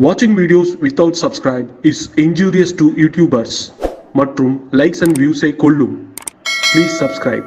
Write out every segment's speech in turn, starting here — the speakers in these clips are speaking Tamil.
Watching videos without subscribe is injurious to YouTubers மற்றும் likes and views ஐ கொல்லும் please subscribe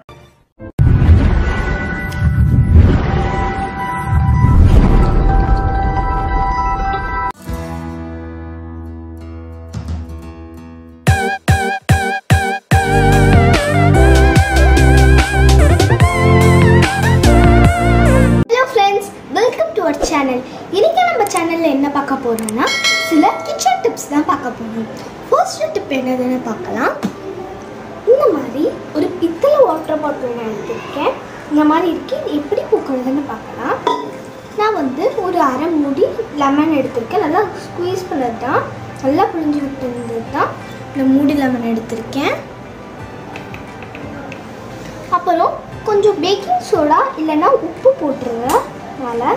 hello friends welcome to our channel இன்னைக்கு நம்ம சேனலில் என்ன பார்க்க போறோம்னா சில கிச்சன் டிப்ஸ் தான் பார்க்க போகிறோம் ஃபர்ஸ்ட் டிப் என்னதுன்னு பார்க்கலாம் இந்த மாதிரி ஒரு பித்தளை வாட்டர் பாட்டில் நான் எடுத்திருக்கேன் இந்த மாதிரி இருக்கு இது எப்படி பூக்கிறதுன்னு பார்க்கலாம் நான் வந்து ஒரு அரை மூடி லெமன் எடுத்திருக்கேன் நல்லா ஸ்குவீஸ் பண்ணது தான் நல்லா புழிஞ்சு விட்டுருந்தது தான் இந்த மூடி லெமன் எடுத்திருக்கேன் அப்புறம் கொஞ்சம் பேக்கிங் சோடா இல்லைன்னா உப்பு போட்டுருங்க மேலே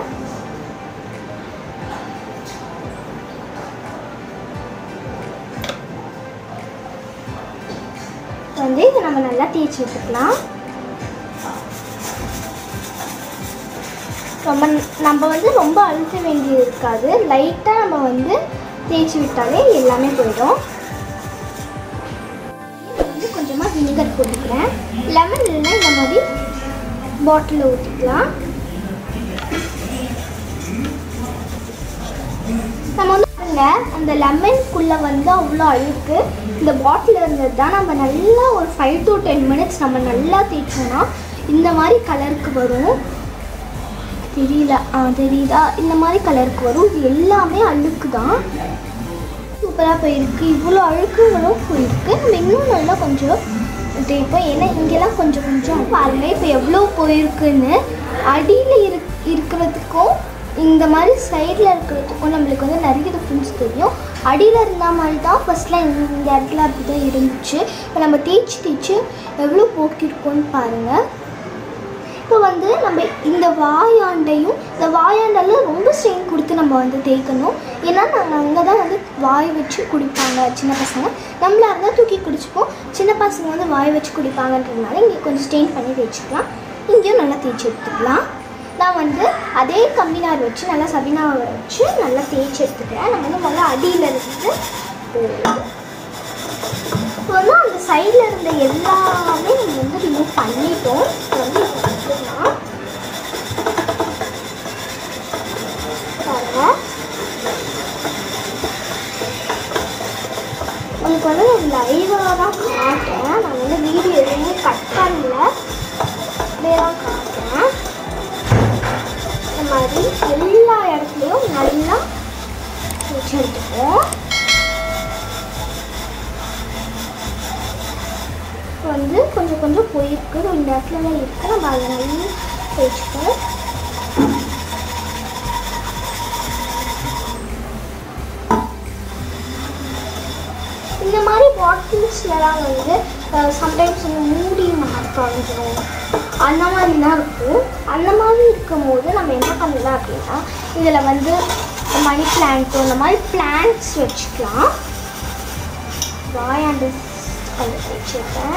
வந்து இதை நம்ம நல்லா தேய்ச்சி விட்டுக்கலாம் ரொம்ப நம்ம வந்து ரொம்ப அழுத்த வேண்டியது இருக்காது லைட்டாக நம்ம வந்து தேய்ச்சி விட்டாலே எல்லாமே போயிடும் வந்து கொஞ்சமாக வினிகர் போட்டுக்கிறேன் லெமன் இல்லைன்னா இந்த மாதிரி பாட்டிலில் ஊற்றிக்கலாம் நம்ம வந்து பாருங்க அந்த லெமனுக்குள்ளே வந்து அவ்வளோ அழுக்கு இந்த பாட்டில் இருந்தது தான் நம்ம நல்லா ஒரு ஃபைவ் டு டென் மினிட்ஸ் நம்ம நல்லா தேய்ச்சோம்னா இந்த மாதிரி கலருக்கு வரும் தெரியல ஆ தெரியுதா இந்த மாதிரி கலருக்கு வரும் இது எல்லாமே அழுக்கு தான் சூப்பராக போயிருக்கு இவ்வளோ அழுக்குகளும் போயிருக்கு நம்ம இன்னும் நல்லா கொஞ்சம் தேய்ப்போம் ஏன்னா இங்கெல்லாம் கொஞ்சம் கொஞ்சம் பாருங்க இப்போ எவ்வளோ போயிருக்குன்னு அடியில் இரு இருக்கிறதுக்கும் இந்த மாதிரி சைடில் இருக்கிறதுக்கும் நம்மளுக்கு வந்து நிறைய டிஃப்ரென்ஸ் தெரியும் அடியில் இருந்த மாதிரி தான் ஃபஸ்ட்லாம் இந்த இடத்துல அப்படி தான் இருந்துச்சு இப்போ நம்ம தேய்ச்சி தேய்ச்சி எவ்வளோ போக்கியிருக்கோன்னு பாருங்கள் இப்போ வந்து நம்ம இந்த வாயாண்டையும் இந்த வாயாண்டால ரொம்ப ஸ்ட்ரெயின் கொடுத்து நம்ம வந்து தேய்க்கணும் ஏன்னா நாங்கள் அங்கே தான் வந்து வாய் வச்சு குடிப்பாங்க சின்ன பசங்க நம்மளா இருந்தால் தூக்கி குடிச்சுப்போம் சின்ன பசங்க வந்து வாய் வச்சு குடிப்பாங்கன்றதுனால இங்கே கொஞ்சம் ஸ்ட்ரெயின் பண்ணி தேய்ச்சிக்கலாம் இங்கேயும் நல்லா தேய்ச்சி எடுத்துக்கலாம் நான் வந்து அதே கம்பினார் வச்சு நல்லா சபினாவை வச்சு நல்லா தேய்ச்சி எடுத்துக்கிறேன் நம்ம வந்து முதல்ல அடியில் இருந்து போடுவோம். இப்போ வந்து அந்த சைடில் இருந்த எல்லாமே நம்ம வந்து ரிமூவ் பண்ணிட்டோம் இப்போ வந்து இதை எடுத்துக்கலாம் பாருங்க உங்களுக்கு வந்து நான் லைவாக தான் காட்டுறேன் நான் வந்து வீடியோ எதுவுமே கட் பண்ணல அப்படியே தான் காட்டுறேன் இந்த மாதிரி எல்லா இடத்துலையும் நல்லா வச்சு எடுத்துப்போம் இப்போ வந்து கொஞ்சம் கொஞ்சம் போயிருக்கு இந்த இடத்துலலாம் இருக்குது நம்ம அதை நல்லா தேய்ச்சிப்போம் இந்த மாதிரி பாட்டில்ஸ்லலாம் வந்து சம்டைம்ஸ் வந்து மூடி மாற்றாஞ்சிரும் அந்த மாதிரிலாம் இருக்கும் அந்த மாதிரி இருக்கும் போது நம்ம என்ன பண்ணலாம் அப்படின்னா இதில் வந்து மணி பிளான்ட்டோ இந்த மாதிரி பிளான்ட்ஸ் வச்சுக்கலாம் வாயாண்டு கொஞ்சம் வச்சுருக்கேன்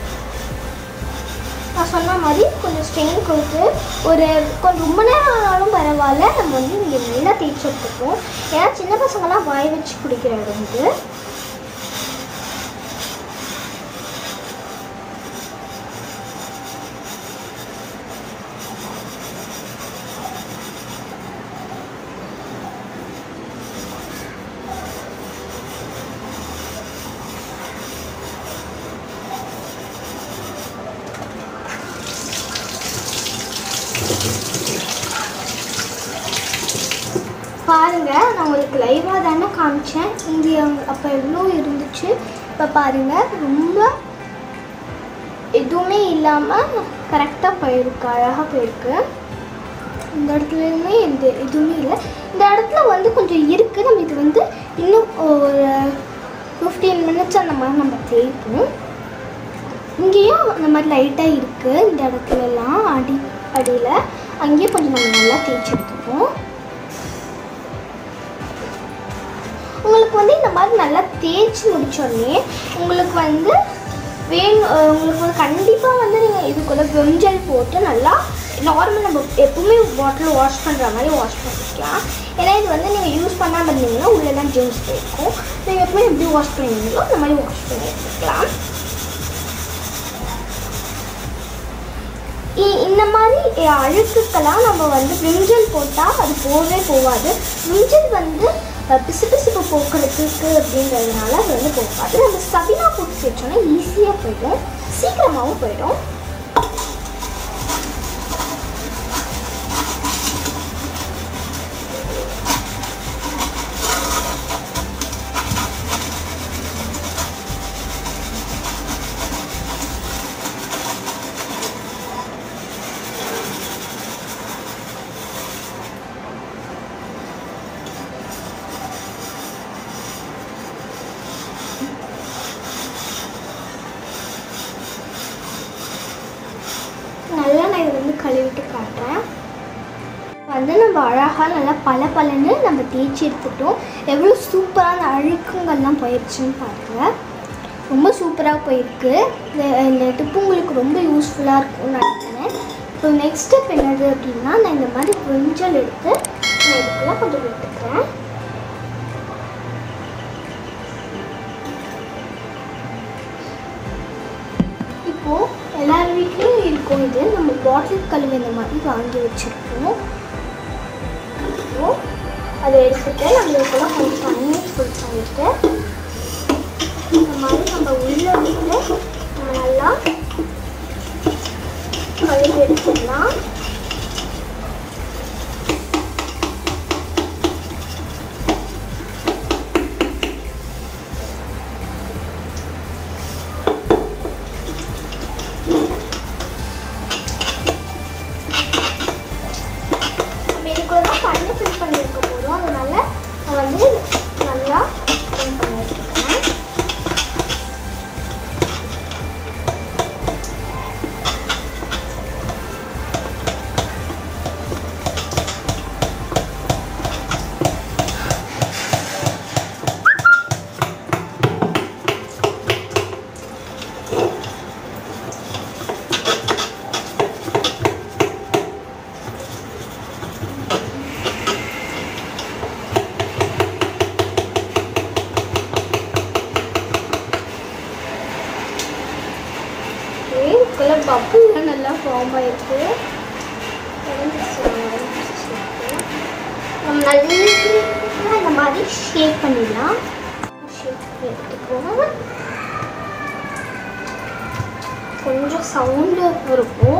நான் சொன்ன மாதிரி கொஞ்சம் ஸ்ட்ரெயின் கொடுத்து ஒரு கொஞ்சம் ரொம்ப நேரம் ஆனாலும் பரவாயில்ல நம்ம வந்து இங்கே நல்லா தேய்ச்சி எடுத்துப்போம் ஏன்னா சின்ன பசங்களாம் வாய் வச்சு குடிக்கிற இடம் இது பாருங்க நான் உங்களுக்கு லைவாக தானே காமிச்சேன் இங்கே அப்போ எவ்வளோ இருந்துச்சு இப்போ பாருங்க ரொம்ப எதுவுமே இல்லாமல் கரெக்டாக போயிருக்கு அழகாக போயிருக்கு இந்த இடத்துலையுமே எந்த எதுவுமே இல்லை இந்த இடத்துல வந்து கொஞ்சம் இருக்குது நம்ம இது வந்து இன்னும் ஒரு ஃபிஃப்டீன் மினிட்ஸ் அந்த மாதிரி நம்ம தேய்ப்போம் இங்கேயும் அந்த மாதிரி லைட்டாக இருக்குது இந்த இடத்துலலாம் அடி அடியில் அங்கேயும் கொஞ்சம் நம்ம நல்லா தேய்ச்சி எடுத்துப்போம் உங்களுக்கு வந்து இந்த மாதிரி நல்லா தேய்ச்சி முடிச்சோடனே உங்களுக்கு வந்து வேணும் அஹ் உங்களுக்கு வந்து கண்டிப்பாக வந்து நீங்கள் இதுக்குள்ள வெஞ்சல் போட்டு நல்லா நார்மல் நம்ம எப்பவுமே பாட்டில் வாஷ் பண்ணுற மாதிரி வாஷ் பண்ணிக்கலாம் ஏன்னா இது வந்து நீங்கள் யூஸ் பண்ணாமல் இருந்தீங்கன்னா உள்ளெல்லாம் ஜெம்ஸ் போயிருக்கும் நீங்கள் எப்பவுமே எப்படி வாஷ் பண்ணுவீங்களோ அந்த மாதிரி வாஷ் பண்ணி எடுத்துக்கலாம் இ- இந்த மாதிரி அஹ், அழுக்குக்கெல்லாம் நம்ம வந்து விம்ஜல் போட்டால் அது போகவே போகாது விம்ஜல் வந்து அஹ், பிசுபிசுப்பு போக்குறதுக்கு அப்படின்றதுனால அது வந்து போகாது நம்ம சபினா போட்டு தேய்ச்சோன்னா ஈஸியாக போயிடும் சீக்கிரமாகவும் போயிடும் நல்லா நான் இதை வந்து கழுவிட்டு காட்டுறேன் வந்து நம்ம அழகாக நல்லா பல பலன்னு நம்ம தேய்ச்சி எடுத்துட்டோம் எவ்வளோ சூப்பராக அந்த அழுக்குங்கள்லாம் போயிடுச்சுன்னு பாருங்கள் ரொம்ப சூப்பராக போயிருக்கு இந்த இந்த டிப்பு உங்களுக்கு ரொம்ப யூஸ்ஃபுல்லாக இருக்கும்னு நினைக்கிறேன் இப்போ நெக்ஸ்ட் ஸ்டெப் என்னது அப்படின்னா நான் இந்த மாதிரி கொஞ்சம் எடுத்து நான் இதுக்குள்ளே கொஞ்சம் விட்டுக்கிறேன் இப்போது எல்லார் வீட்லேயும் இருக்கும் இது நம்ம பாட்டில் கழுவு இந்த மாதிரி வாங்கி வச்சுருக்கோம் இப்போ அதை எடுத்துட்டு நம்ம இதுக்குள்ள கொஞ்சம் தண்ணி ஃபுல் பண்ணிட்டு இந்த மாதிரி நம்ம உள்ள விட்டு நம்ம நல்லா கழுவி எடுத்துடலாம் நம்ம இதுக்குள்ள தான் தண்ணி ஃபில் பண்ணியிருக்க போதும் அதனால நான் வந்து நல்லா ஃபில் பண்ணி வச்சுருக்கேன் இதுக்குள்ள பப்புலாம் நல்லா ஃபார்ம் ஆயிருக்கு நம்ம நல்லா இந்த மாதிரி ஷேக் பண்ணிடலாம் ஷேக் எடுத்துக்குவோம் கொஞ்சம் சவுண்டு இருக்கும்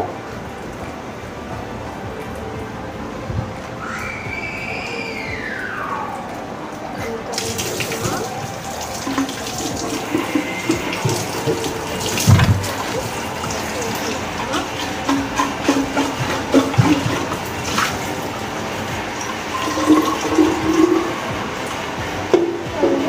வந்து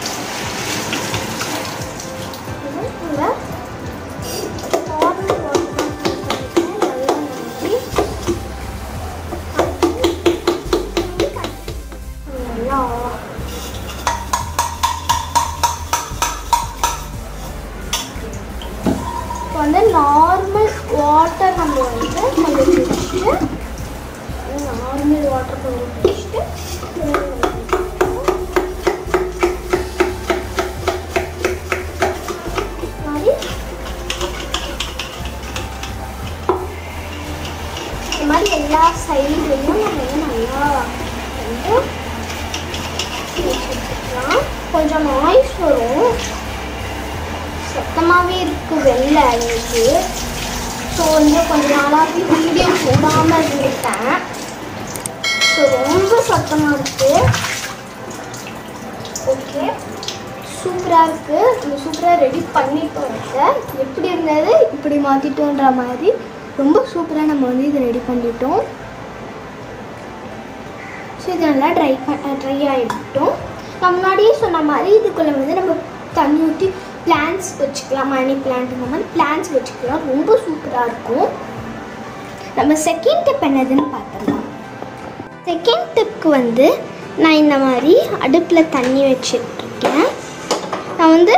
இது இந்த நார்மல் வாட்டர் நல்லா நம்பி நல்லா இப்போ வந்து நார்மல் வாட்டர் நம்ம வந்து கொஞ்சம் குடிச்சிட்டு நார்மல் வாட்டர் கொஞ்சம் குடிச்சிட்டு மாதிரி இந்த மாதிரி எல்லா சைடுலையும் நம்ம வந்து நல்லா வந்து தேய்ச்சி எடுத்துக்கலாம் கொஞ்சம் நாய்ஸ் வரும் சத்தமாகவே இருக்குது வெளில எனக்கு ஸோ வந்து கொஞ்ச நாளாகவே வீடியோ போடாமல் இருந்துட்டேன் ஸோ ரொம்ப சத்தமாக இருக்குது ஓகே சூப்பராக இருக்குது நம்ம சூப்பராக ரெடி பண்ணிட்டோம் இதை எப்படி இருந்தது இப்படி மாற்றிட்டோன்ற மாதிரி ரொம்ப சூப்பராக நம்ம வந்து இதை ரெடி பண்ணிட்டோம் ஸோ இது நல்லா ட்ரை ட்ரை ஆகிட்டோம் நான் முன்னாடியே சொன்ன மாதிரி இதுக்குள்ளே வந்து நம்ம தண்ணி ஊற்றி பிளான்ஸ் வச்சுக்கலாம் மணி பிளான்ட் இந்த மாதிரி பிளான்ஸ் வச்சுக்கலாம் ரொம்ப சூப்பராக இருக்கும் நம்ம செகண்ட் டிப் என்னதுன்னு பார்த்துடலாம் செகண்ட் டிப்க்கு வந்து நான் இந்த மாதிரி அடுப்பில் தண்ணி வச்சிட்ருக்கேன் நான் வந்து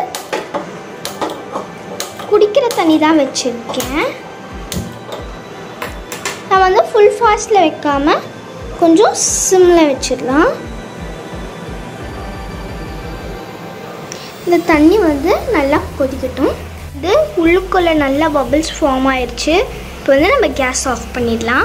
குடிக்கிற தண்ணி தான் வச்சுருக்கேன் நான் வந்து ஃபுல் ஃபாஸ்ட்டில் வைக்காம கொஞ்சம் சிம்மில் வச்சிடலாம் இந்த தண்ணி வந்து நல்லா கொதிக்கட்டும் இது உள்ளுக்குள்ளே நல்லா பபிள்ஸ் ஃபார்ம் ஆயிடுச்சு இப்போ வந்து நம்ம கேஸ் ஆஃப் பண்ணிடலாம்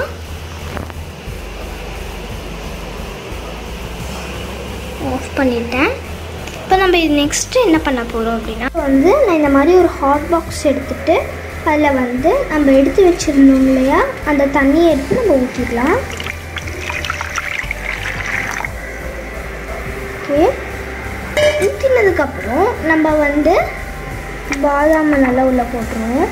ஆஃப் பண்ணிட்டேன் இப்போ நம்ம இது நெக்ஸ்ட்டு என்ன பண்ண போகிறோம் அப்படின்னா வந்து நான் இந்த மாதிரி ஒரு ஹாட் பாக்ஸ் எடுத்துட்டு அதில் வந்து நம்ம எடுத்து வச்சுருந்தோம் இல்லையா அந்த தண்ணியை எடுத்து நம்ம ஊற்றிடலாம் ஓகே ஊற்றினதுக்கப்புறம் நம்ம வந்து பாதாமை நல்லா உள்ளே போட்டுருவோம்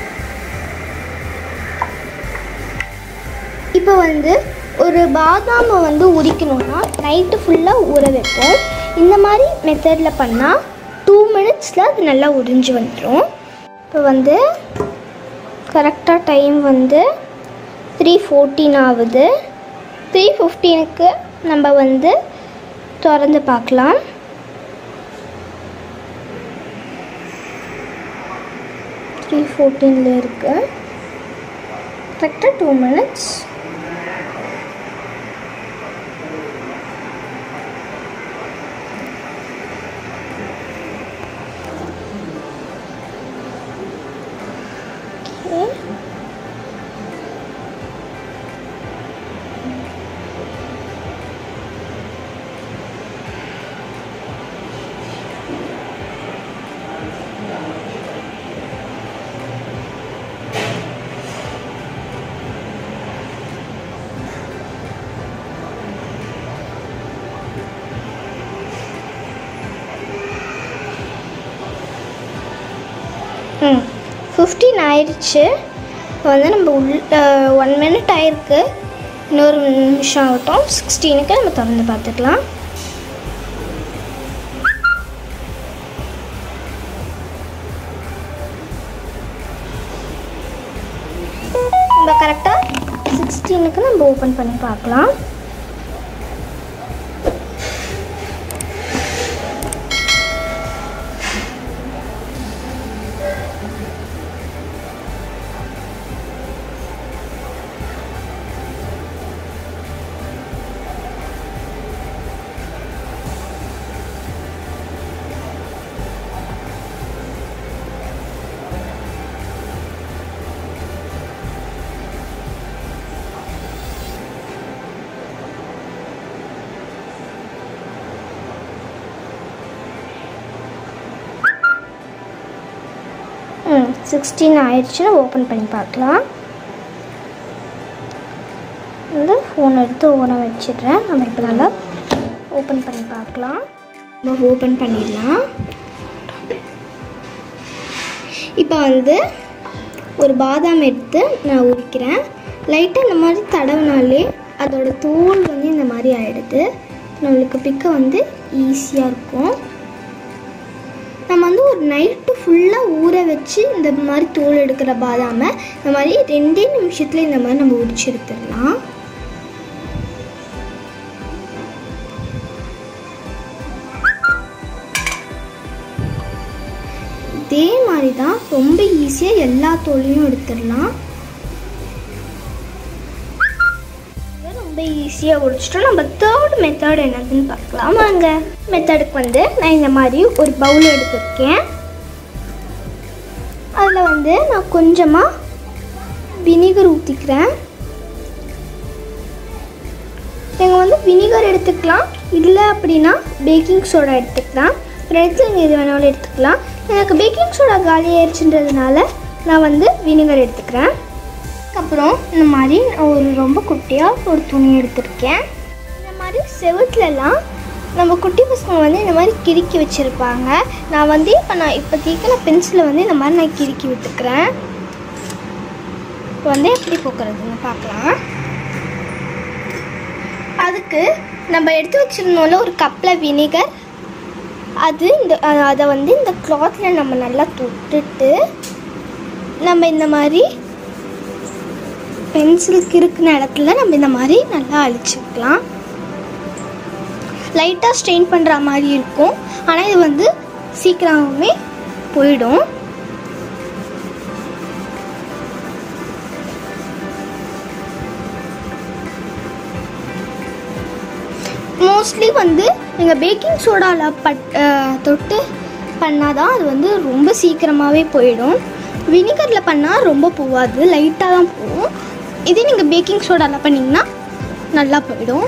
இப்போ வந்து ஒரு பாதாமை வந்து உரிக்கணும்னா நைட்டு ஃபுல்லாக ஊற வைப்போம் இந்த மாதிரி மெத்தடில் பண்ணால் டூ மினிட்ஸில் அது நல்லா உறிஞ்சு வந்துடும் இப்போ வந்து கரெக்டாக டைம் வந்து த்ரீ ஃபோர்டீன் ஆகுது த்ரீ ஃபிஃப்டீனுக்கு நம்ம வந்து திறந்து பார்க்கலாம் த்ரீ ஃபோர்டீனில் இருக்கு கரெக்டாக two minutes okay hmm fifteen ஆயிடுச்சு இப்போ வந்து நம்ம உள் ஒன் மினிட் ஆயிருக்கு இன்னொரு நிமிஷம் ஆகட்டும் சிக்ஸ்டீனுக்கு நம்ம திறந்து பார்த்துக்கலாம் நம்ம கரெக்டாக சிக்ஸ்டீனுக்கு நம்ம ஓப்பன் பண்ணி பார்க்கலாம் ம் சிக்ஸ்டீன் ஆயிடுச்சுன்னா ஓப்பன் பண்ணி பார்க்கலாம் வந்து ஃபோன் எடுத்து ஓட வச்சிடுறேன் நம்ம இப்போ நல்லா ஓப்பன் பண்ணி பார்க்கலாம் நம்ம ஓப்பன் பண்ணிடலாம் இப்போ வந்து ஒரு பாதாம் எடுத்து நான் உரிக்கிறேன் லைட்டாக இந்த மாதிரி தடவினாலே அதோட தோல் வந்து இந்த மாதிரி ஆயிடுது நம்மளுக்கு பிக்க வந்து ஈஸியாக இருக்கும் நம்ம வந்து ஒரு நைட்டு ஃபுல்லாக ஊற வச்சு இந்த மாதிரி தோல் எடுக்கிற பாதாமை இந்த மாதிரி ரெண்டே நிமிஷத்தில் இந்த மாதிரி நம்ம உரிச்சு எடுத்துடலாம் இதே மாதிரி தான் ரொம்ப ஈஸியாக எல்லா தோலையும் எடுத்துடலாம் இது ரொம்ப ஈஸியாக உடிச்சிட்டோம் நம்ம தேர்ட் மெத்தட் என்னதுன்னு பார்க்கலாம் வாங்க மெத்தடுக்கு வந்து நான் இந்த மாதிரி ஒரு பவுல் எடுத்திருக்கேன் அதில் வந்து நான் கொஞ்சமாக வினிகர் ஊற்றிக்கிறேன் நீங்கள் வந்து வினிகர் எடுத்துக்கலாம் இல்லை அப்படின்னா பேக்கிங் சோடா எடுத்துக்கலாம் ரெண்டுத்தில் நீங்கள் எது வேணாலும் எடுத்துக்கலாம் எனக்கு பேக்கிங் சோடா காலி ஆயிடுச்சுன்றதுனால நான் வந்து வினிகர் எடுத்துக்கிறேன் அதுக்கப்புறம் இந்த மாதிரி நான் ஒரு ரொம்ப குட்டியாக ஒரு துணி எடுத்திருக்கேன் இந்த மாதிரி செவுத்துலலாம் நம்ம குட்டி பசங்க வந்து இந்த மாதிரி கிறுக்கி வச்சுருப்பாங்க நான் வந்து இப்போ நான் இப்போதைக்கு நான் பென்சிலை வந்து இந்த மாதிரி நான் கிறுக்கி விட்டுக்கிறேன் இப்போ வந்து எப்படி போக்குறதுன்னு பார்க்கலாம் அதுக்கு நம்ம எடுத்து வச்சிருந்தோம்ல ஒரு கப்பில் வினிகர் அது இந்த அ- அதை வந்து இந்த கிளாத்தில் நம்ம நல்லா தொட்டுட்டு நம்ம இந்த மாதிரி பென்சில் கிறுக்குன இடத்துல நம்ம இந்த மாதிரி நல்லா அழிச்சுக்கலாம் லைட்டாக ஸ்ட்ரெயின் பண்ணுற மாதிரி இருக்கும் ஆனால் இது வந்து சீக்கிரமாகவே போயிடும் மோஸ்ட்லி வந்து நீங்கள் பேக்கிங் சோடாவில் பட் அஹ், தொட்டு பண்ணால் தான் அது வந்து ரொம்ப சீக்கிரமாகவே போயிடும் வினிகரில் பண்ணால் ரொம்ப போகாது லைட்டாக தான் போகும் இதே நீங்கள் பேக்கிங் சோடாவில் பண்ணிங்கன்னா நல்லா போயிடும்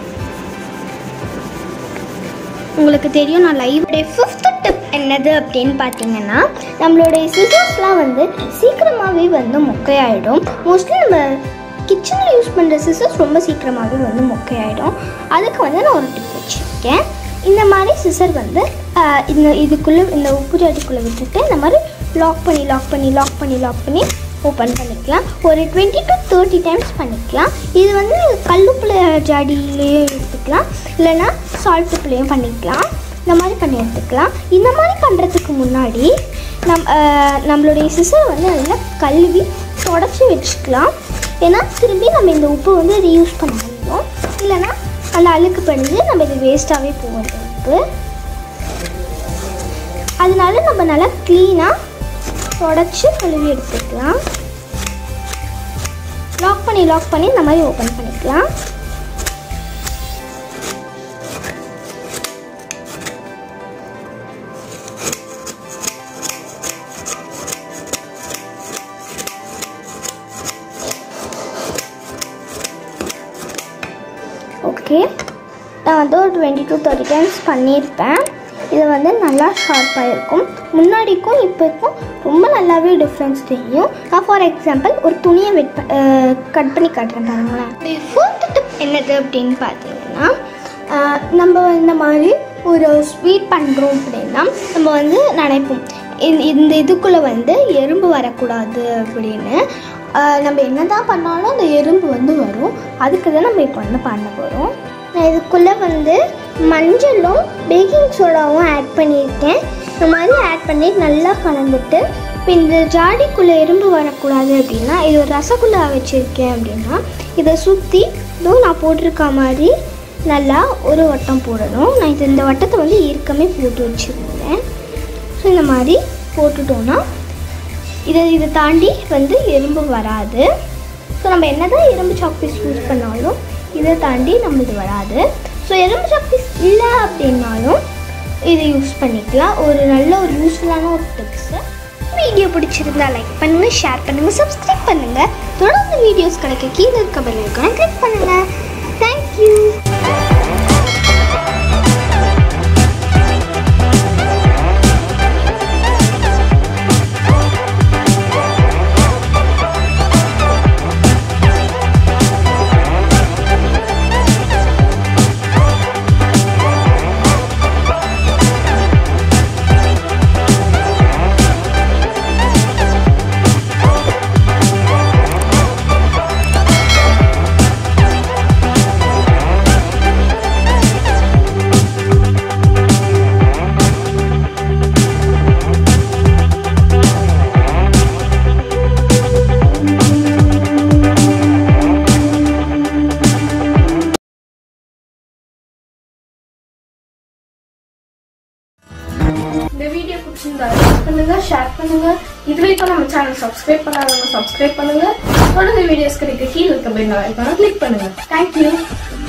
உங்களுக்கு தெரியும் நான் லைவ் ஃபிஃப்த் டிப் என்னது அப்படின்னு பார்த்தீங்கன்னா நம்மளுடைய சிசர்ஸ்லாம் வந்து சீக்கிரமாகவே வந்து மொக்கையாயிடும் மோஸ்ட்லி நம்ம கிச்சனில் யூஸ் பண்ணுற சிசர்ஸ் ரொம்ப சீக்கிரமாகவே வந்து மொக்கையாயிடும் அதுக்கு வந்து நான் ஒரு டிப் வச்சுருக்கேன் இந்த மாதிரி சிசர் வந்து ஆஹ், இந்த இதுக்குள்ளே இந்த உப்பு ஜாடிக்குள்ளே விட்டுட்டு இந்த மாதிரி லாக் பண்ணி லாக் பண்ணி லாக் பண்ணி லாக் பண்ணி ஓப்பன் பண்ணிக்கலாம் ஒரு டுவெண்ட்டி டு தேர்ட்டி டைம்ஸ் பண்ணிக்கலாம் இது வந்து கல்லுப்புல ஜாடியிலையும் எடுத்துக்கலாம் இல்லைன்னா சால்ட் உப்புலையும் பண்ணிக்கலாம் இந்த மாதிரி பண்ணி எடுத்துக்கலாம் இந்த மாதிரி பண்ணுறதுக்கு முன்னாடி நம் அஹ், நம்மளுடைய சிசர் வந்து நல்லா கழுவி தொடச்சி வச்சுக்கலாம் ஏன்னா திரும்பி நம்ம இந்த உப்பு வந்து ரீயூஸ் பண்ண முடியும் இல்லைன்னா அந்த அழுக்கு படிஞ்சு நம்ம இது வேஸ்ட்டாகவே போகும் இந்த உப்பு அதனால நம்ம நல்லா க்ளீனாக தொடச்சி கழுவி எடுத்துக்கலாம் லாக் பண்ணி லாக் பண்ணி இந்த மாதிரி ஓப்பன் பண்ணிக்கலாம் ஓகே நான் வந்து ஒரு டுவெண்ட்டி டு தேர்ட்டி டைம்ஸ் பண்ணியிருப்பேன் இது வந்து நல்லா ஷார்ப்பாக இருக்கும் முன்னாடிக்கும் இப்போக்கும் ரொம்ப நல்லாவே டிஃப்ரென்ஸ் தெரியும் நான் ஃபார் எக்ஸாம்பிள் ஒரு துணியை வெட் கட் பண்ணி காட்டுறேன் பாருங்களேன் ஃபோர்த் டிப் என்னது அப்படின்னு பார்த்தீங்கன்னா அஹ், நம்ம இந்த மாதிரி ஒரு ஸ்வீட் பண்ணுறோம் அப்படின்னா நம்ம வந்து நினைப்போம் இந்த- இந்த இதுக்குள்ளே வந்து எறும்பு வரக்கூடாது அப்படின்னு அஹ், நம்ம என்ன தான் பண்ணாலும் அந்த எறும்பு வந்து வரும் அதுக்கு தான் நம்ம இப்போ வந்து பண்ண போகிறோம் நான் இதுக்குள்ளே வந்து மஞ்சளும் பேக்கிங் சோடாவும் ஆட் பண்ணியிருக்கேன் இந்த மாதிரி ஆட் பண்ணி நல்லா கலந்துட்டு இப்போ இந்த ஜாடிக்குள்ளே எறும்பு வரக்கூடாது அப்படின்னா இது ஒரு ரசகுல்லா வச்சுருக்கேன் அப்படின்னா இதை சுற்றி இதுவும் நான் போட்டிருக்க மாதிரி நல்லா ஒரு வட்டம் போடணும் நான் இது இந்த வட்டத்தை வந்து ஏற்கனவே போட்டு வச்சுருந்தேன் ஸோ இந்த மாதிரி போட்டுட்டோன்னா இதை இதை தாண்டி வந்து எறும்பு வராது ஸோ நம்ம என்ன தான் எறும்பு சாக்பீஸ் யூஸ் பண்ணாலும் இதை தாண்டி நம்மளுக்கு வராது ஸோ எறும்பு சாக்பீஸ் இல்லை அப்படின்னாலும் இதை யூஸ் பண்ணிக்கலாம் ஒரு நல்ல ஒரு யூஸ்ஃபுல்லான ஒரு டிப்ஸு வீடியோ பிடிச்சிருந்தா லைக் பண்ணுங்கள் ஷேர் பண்ணுங்கள் சப்ஸ்கிரைப் பண்ணுங்கள் தொடர்ந்து வீடியோஸ் கிடைக்க கீழே இருக்க பெல் ஐக்கானை கிளிக் பண்ணுங்கள் தேங்க்யூ இந்த வீடியோ பிடிச்சிருந்தா லைக் பண்ணுங்க ஷேர் பண்ணுங்க இது வரைக்கும் நம்ம சேனல் சப்ஸ்கிரைப் பண்ணாதவங்க சப்ஸ்கிரைப் பண்ணுங்க தொடர்ந்து வீடியோஸ் கிடைக்க கீழே இருக்க பெல் ஐக்கானை கிளிக் பண்ணுங்க தேங்க்யூ